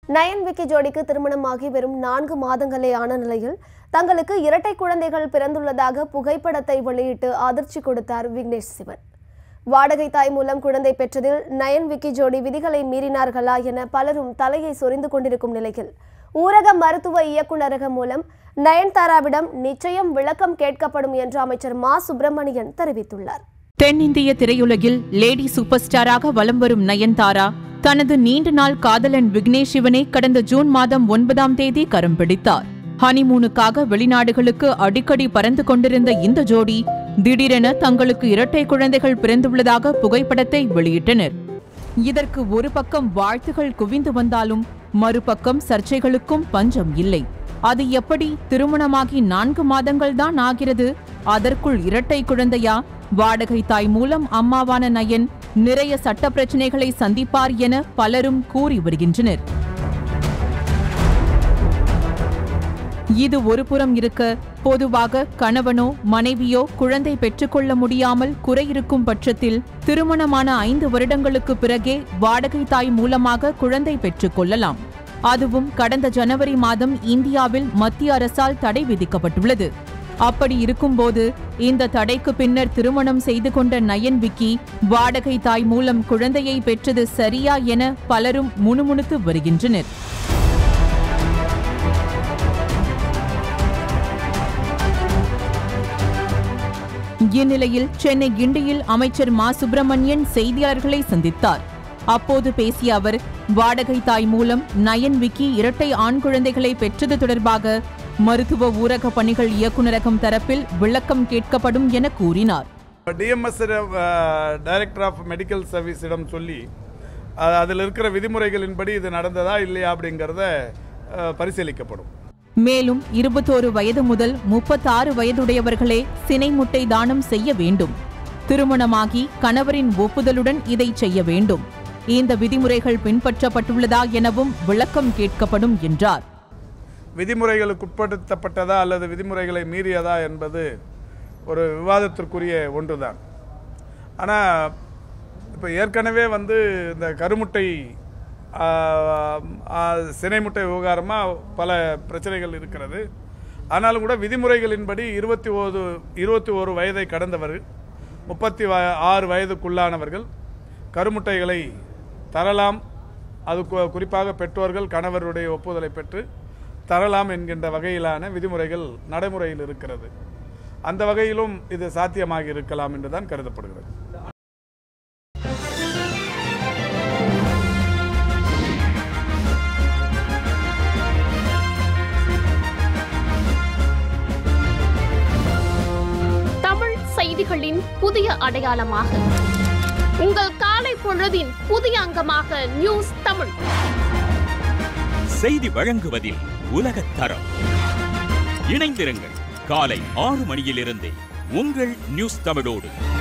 nine Vicky ஜோடிக்கு திருமணமாகி வெறும் நான்கு மாதங்களே ஆன நிலையில் தங்களுக்கு இரட்டை குழந்தைகள் பிறந்துள்ளதாக புகைப்படத்தை வெளியிட்டு அதிர்ச்சி கொடுத்தார் விக்னேஷ் சிவன் வாடகை தாய் மூலம் குழந்தை பெற்றதில் நயன் விக்கி ஜோடி விதிகளை மீறினார்களா என பலரும் தலையை சொரிந்து கொண்டிருக்கும் நிலையில் ஊரக மருத்துவ இயக்குநரகம் மூலம் நயன்தாராவிடம் நிச்சயம் விளக்கம் கேட்கப்படும் என்று அமைச்சர் மா சுப்பிரமணியன் தெரிவித்துள்ளார் தென்னிந்திய திரையுலகில் லேடி சூப்பர் ஸ்டாராக வலம் வரும் நயன்தாரா தனது நீண்ட நாள் காதலன் விக்னேஷ் சிவனை கடந்த ஜூன் மாதம் ஒன்பதாம் தேதி கரம் பிடித்தார் ஹனிமூனுக்காக வெளிநாடுகளுக்கு அடிக்கடி பறந்து கொண்டிருந்த இந்த ஜோடி திடீரென தங்களுக்கு இரட்டை குழந்தைகள் பிறந்துள்ளதாக புகைப்படத்தை வெளியிட்டனர் இதற்கு ஒரு பக்கம் வாழ்த்துகள் குவிந்து வந்தாலும் மறுபக்கம் சர்ச்சைகளுக்கும் பஞ்சம் இல்லை அது எப்படி திருமணமாகி நான்கு மாதங்கள்தான் ஆகிறது அதற்குள் இரட்டை குழந்தையா வாடகை தாய் மூலம் அம்மாவான நயன் நிறைய சட்ட பிரச்சனைகளை சந்திப்பார் என பலரும் கூறி வருகின்றனர் இது ஒருபுறம் இருக்க பொதுவாக கணவனோ மனைவியோ குழந்தை பெற்றுக்கொள்ள முடியாமல் குறையிருக்கும் பட்சத்தில் திருமணமான ஐந்து வருடங்களுக்கு பிறகே வாடகை தாய் மூலமாக குழந்தை பெற்றுக்கொள்ளலாம் அதுவும் கடந்த ஜனவரி மாதம் இந்தியாவில் மத்திய அரசால் தடை விதிக்கப்பட்டுள்ளது அப்படி இருக்கும்போது இந்த தடைக்கு பின்னர் திருமணம் செய்து கொண்ட நயன் விக்கி வாடகை தாய் மூலம் குழந்தையை பெற்றது சரியா என பலரும் முணுமுணுத்து வருகின்றனர் இந்நிலையில் சென்னை கிண்டியில் அமைச்சர் மா சுப்பிரமணியன் செய்தியாளர்களை சந்தித்தார் அப்போது பேசிய அவர் வாடகை தாய் மூலம் நயன் விக்கி இரட்டை ஆண் குழந்தைகளை பெற்றது தொடர்பாக மருத்துவ ஊரக பணிகள் இயக்குநரகம் தரப்பில் விளக்கம் கேட்கப்படும் என கூறினார் டிஎம்எஸ் டைரக்டர் ஆஃப் மெடிக்கல் சர்வீஸிடம் சொல்லி அஹ், அதில் இருக்கிற விதிமுறைகளின்படி இது நடந்ததா இல்லையா அப்படிங்கிறத அஹ், பரிசீலிக்கப்படும் மேலும் இருபத்தோரு வயது முதல் முப்பத்தாறு வயதுடையவர்களே சினை முட்டை தானம் செய்ய வேண்டும் திருமணமாகி கணவரின் ஒப்புதலுடன் இதை செய்ய வேண்டும் இந்த விதிமுறைகள் பின்பற்றப்பட்டுள்ளதா எனவும் விளக்கம் கேட்கப்படும் என்றார் விதிமுறைகளுக்கு உட்படுத்தப்பட்டதா அல்லது விதிமுறைகளை மீறியதா என்பது ஒரு விவாதத்திற்குரிய ஒன்றுதான் ஆனால் இப்போ ஏற்கனவே வந்து இந்த கருமுட்டை ஆ, ஆ, சினை முட்டை விவகாரமாக பல பிரச்சனைகள் இருக்கிறது ஆனாலும் கூட விதிமுறைகளின்படி இருபத்தி ஒரு இருபத்தி ஒரு வயதை கடந்தவர்கள் முப்பத்தி வ ஆறு வயதுக்குள்ளானவர்கள் கருமுட்டைகளை தரலாம் அது கு- குறிப்பாக பெற்றோர்கள் கணவருடைய ஒப்புதலை பெற்று தரலாம் என்கின்ற வகையிலான விதிமுறைகள் நடைமுறையில் இருக்கிறது அந்த வகையிலும் இது சாத்தியமாகி இருக்கலாம் என்றுதான் கருதப்படுகிறது தமிழ் செய்திகளின் புதிய அடையாளமாக உங்கள் காலை பொழுதின் புதிய அங்கமாக நியூஸ் தமிழ் செய்தி வழங்குவதில் உலகத் தரம் இணைந்திருங்கள் காலை ஆறு மணியிலிருந்தே உங்கள் நியூஸ் தமிழோடு